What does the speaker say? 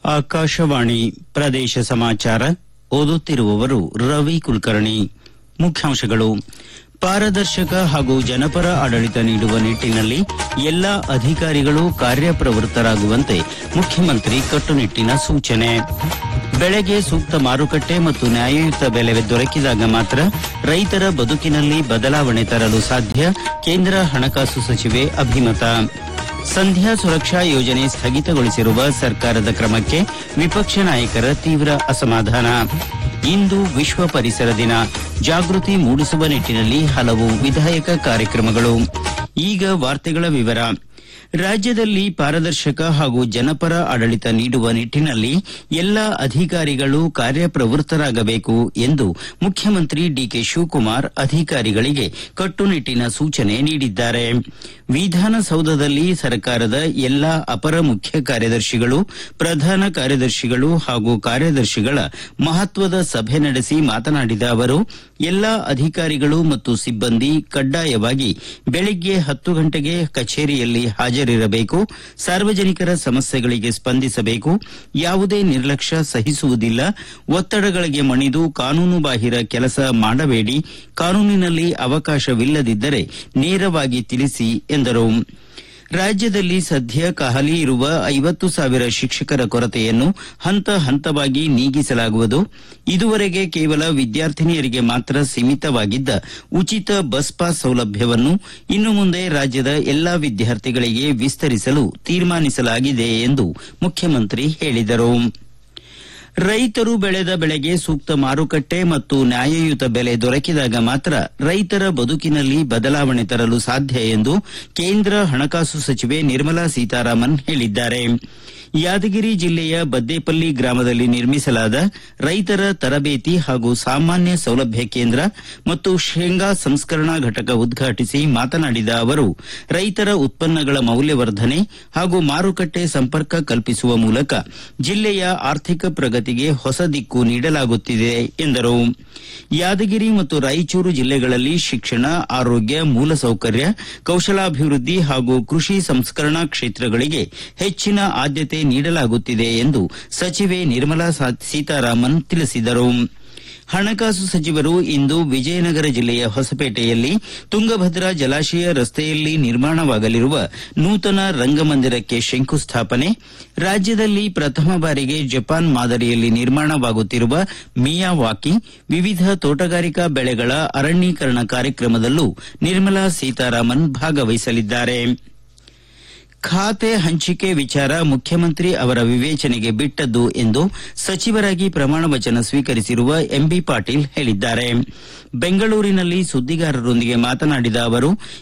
ಆಕಾಶವಾಣಿ ಪ್ರದೇಶ ಸಮಾಚಾರ ಓದುತ್ತಿರುವವರು ರವಿ ಕುಲಕರ್ಣಿ ಮುಖ್ಯಾಂಶಗಳು ಪಾರದರ್ಶಕ ಹಾಗೂ ಜನಪರ ಆಡಳಿತ ನೀಡುವ ನಿಟ್ಟಿನಲ್ಲಿ ಎಲ್ಲ ಅಧಿಕಾರಿಗಳು ಕಾರ್ಯಪ್ರವೃತ್ತರಾಗುವಂತೆ ಮುಖ್ಯಮಂತ್ರಿ ಕಟ್ಟುನಿಟ್ಟಿನ ಸೂಚನೆ ಬೆಳೆಗೆ ಸೂಕ್ತ ಮಾರುಕಟ್ಟೆ ಮತ್ತು ನ್ಯಾಯಯುತ ಬೆಲೆ ದೊರಕಿದಾಗ ಮಾತ್ರ ರೈತರ ಬದುಕಿನಲ್ಲಿ ಬದಲಾವಣೆ ತರಲು ಸಾಧ್ಯ ಕೇಂದ್ರ ಹಣಕಾಸು ಸಚಿವೆ ಅಭಿಮತ ಸಂಧ್ಯಾ ಸುರಕ್ಷಾ ಯೋಜನೆ ಸ್ಥಗಿತಗೊಳಿಸಿರುವ ಸರ್ಕಾರದ ಕ್ರಮಕ್ಕೆ ವಿಪಕ್ಷ ನಾಯಕರ ತೀವ್ರ ಅಸಮಾಧಾನ ಇಂದು ವಿಶ್ವ ಪರಿಸರ ದಿನ ಜಾಗೃತಿ ಮೂಡಿಸುವ ನಿಟ್ಟಿನಲ್ಲಿ ಹಲವು ವಿಧಾಯಕ ಕಾರ್ಯಕ್ರಮಗಳು ಈಗ ವಾರ್ತೆಗಳ ವಿವರ ರಾಜ್ಯದಲ್ಲಿ ಪಾರದರ್ಶಕ ಹಾಗೂ ಜನಪರ ಆಡಳಿತ ನೀಡುವ ನಿಟ್ಟಿನಲ್ಲಿ ಎಲ್ಲ ಅಧಿಕಾರಿಗಳು ಕಾರ್ಯಪ್ರವೃತ್ತರಾಗಬೇಕು ಎಂದು ಮುಖ್ಯಮಂತ್ರಿ ಡಿಕೆ ಶಿವಕುಮಾರ್ ಅಧಿಕಾರಿಗಳಿಗೆ ಕಟ್ಟುನಿಟ್ಟಿನ ಸೂಚನೆ ನೀಡಿದ್ದಾರೆ ವಿಧಾನಸೌಧದಲ್ಲಿ ಸರ್ಕಾರದ ಎಲ್ಲ ಅಪರ ಮುಖ್ಯ ಕಾರ್ಯದರ್ಶಿಗಳು ಪ್ರಧಾನ ಕಾರ್ಯದರ್ಶಿಗಳು ಹಾಗೂ ಕಾರ್ಯದರ್ಶಿಗಳ ಮಹತ್ವದ ಸಭೆ ನಡೆಸಿ ಮಾತನಾಡಿದ ಅವರು ಎಲ್ಲ ಅಧಿಕಾರಿಗಳು ಮತ್ತು ಸಿಬ್ಬಂದಿ ಕಡ್ಡಾಯವಾಗಿ ಬೆಳಿಗ್ಗೆ ಹತ್ತು ಗಂಟೆಗೆ ಕಚೇರಿಯಲ್ಲಿ ಹಾಜರಿರಬೇಕು ಸಾರ್ವಜನಿಕರ ಸಮಸ್ಯೆಗಳಿಗೆ ಸ್ಪಂದಿಸಬೇಕು ಯಾವುದೇ ನಿರ್ಲಕ್ಷ್ಯ ಸಹಿಸುವುದಿಲ್ಲ ಒತ್ತಡಗಳಿಗೆ ಮಣಿದು ಕಾನೂನುಬಾಹಿರ ಕೆಲಸ ಮಾಡಬೇಡಿ ಕಾನೂನಿನಲ್ಲಿ ಅವಕಾಶವಿಲ್ಲದಿದ್ದರೆ ನೇರವಾಗಿ ತಿಳಿಸಿ ಎಂದರು ರಾಜ್ಯದಲ್ಲಿ ಸದ್ಯ ಖಾಲಿ ಇರುವ ಐವತ್ತು ಸಾವಿರ ಶಿಕ್ಷಕರ ಕೊರತೆಯನ್ನು ಹಂತ ಹಂತವಾಗಿ ನೀಗಿಸಲಾಗುವುದು ಇದುವರೆಗೆ ಕೇವಲ ವಿದ್ಯಾರ್ಥಿನಿಯರಿಗೆ ಮಾತ್ರ ಸೀಮಿತವಾಗಿದ್ದ ಉಚಿತ ಬಸ್ ಪಾಸ್ ಸೌಲಭ್ಯವನ್ನು ಇನ್ನು ಮುಂದೆ ರಾಜ್ಯದ ಎಲ್ಲಾ ವಿದ್ಯಾರ್ಥಿಗಳಿಗೆ ವಿಸ್ತರಿಸಲು ತೀರ್ಮಾನಿಸಲಾಗಿದೆ ಎಂದು ಮುಖ್ಯಮಂತ್ರಿ ಹೇಳಿದರು ರೈತರು ಬೆಳೆದ ಬೆಳೆಗೆ ಸೂಕ್ತ ಮಾರುಕಟ್ಟೆ ಮತ್ತು ನ್ಯಾಯಯುತ ಬೆಲೆ ದೊರಕಿದಾಗ ಮಾತ್ರ ರೈತರ ಬದುಕಿನಲ್ಲಿ ಬದಲಾವಣೆ ತರಲು ಸಾಧ್ಯ ಎಂದು ಕೇಂದ್ರ ಹಣಕಾಸು ಸಚಿವೆ ನಿರ್ಮಲಾ ಸೀತಾರಾಮನ್ ಹೇಳಿದ್ದಾರೆ ಯಾದಗಿರಿ ಜಿಲ್ಲೆಯ ಬದ್ದೇಪಲ್ಲಿ ಗ್ರಾಮದಲ್ಲಿ ನಿರ್ಮಿಸಲಾದ ರೈತರ ತರಬೇತಿ ಹಾಗೂ ಸಾಮಾನ್ಯ ಸೌಲಭ್ಯ ಕೇಂದ್ರ ಮತ್ತು ಶೇಂಗಾ ಸಂಸ್ಕರಣಾ ಘಟಕ ಉದ್ಘಾಟಿಸಿ ಮಾತನಾಡಿದ ಅವರು ರೈತರ ಉತ್ಪನ್ನಗಳ ಮೌಲ್ಯವರ್ಧನೆ ಹಾಗೂ ಮಾರುಕಟ್ಟೆ ಸಂಪರ್ಕ ಕಲ್ಪಿಸುವ ಮೂಲಕ ಜಿಲ್ಲೆಯ ಆರ್ಥಿಕ ಪ್ರಗತಿಗೆ ಹೊಸ ದಿಕ್ಕು ನೀಡಲಾಗುತ್ತಿದೆ ಎಂದರು ಯಾದಗಿರಿ ಮತ್ತು ರಾಯಚೂರು ಜಿಲ್ಲೆಗಳಲ್ಲಿ ಶಿಕ್ಷಣ ಆರೋಗ್ಯ ಮೂಲಸೌಕರ್ಯ ಕೌಶಲಾಭಿವೃದ್ಧಿ ಹಾಗೂ ಕೃಷಿ ಸಂಸ್ಕರಣಾ ಕ್ಷೇತ್ರಗಳಿಗೆ ಹೆಚ್ಚಿನ ಆದ್ಯತೆ ನೀಡಲಾಗುತ್ತಿದೆ ಎಂದು ಸಚಿವೆ ನಿರ್ಮಲಾ ಸೀತಾರಾಮನ್ ತಿಳಿಸಿದರು ಹಣಕಾಸು ಸಚಿವರು ಇಂದು ವಿಜಯನಗರ ಜಿಲ್ಲೆಯ ಹೊಸಪೇಟೆಯಲ್ಲಿ ತುಂಗಭದ್ರಾ ಜಲಾಶಯ ರಸ್ತೆಯಲ್ಲಿ ನಿರ್ಮಾಣವಾಗಲಿರುವ ನೂತನ ರಂಗಮಂದಿರಕ್ಕೆ ಶಂಕುಸ್ಥಾಪನೆ ರಾಜ್ಯದಲ್ಲಿ ಪ್ರಥಮ ಬಾರಿಗೆ ಜಪಾನ್ ಮಾದರಿಯಲ್ಲಿ ನಿರ್ಮಾಣವಾಗುತ್ತಿರುವ ಮಿಯಾವಾಕಿ ವಿವಿಧ ತೋಟಗಾರಿಕಾ ಬೆಳೆಗಳ ಅರಣ್ಯೀಕರಣ ಕಾರ್ಯಕ್ರಮದಲ್ಲೂ ನಿರ್ಮಲಾ ಸೀತಾರಾಮನ್ ಭಾಗವಹಿಸಲಿದ್ದಾರೆ ಖಾತೆ ಹಂಚಿಕೆ ವಿಚಾರ ಮುಖ್ಯಮಂತ್ರಿ ಅವರ ವಿವೇಚನೆಗೆ ಬಿಟ್ಟದ್ದು ಎಂದು ಸಚಿವರಾಗಿ ಪ್ರಮಾಣ ವಚನ ಸ್ವೀಕರಿಸಿರುವ ಎಂಬಿ ಪಾಟೀಲ್ ಹೇಳಿದ್ದಾರೆ ಬೆಂಗಳೂರಿನಲ್ಲಿ ಸುದ್ದಿಗಾರರೊಂದಿಗೆ ಮಾತನಾಡಿದ ಅವರು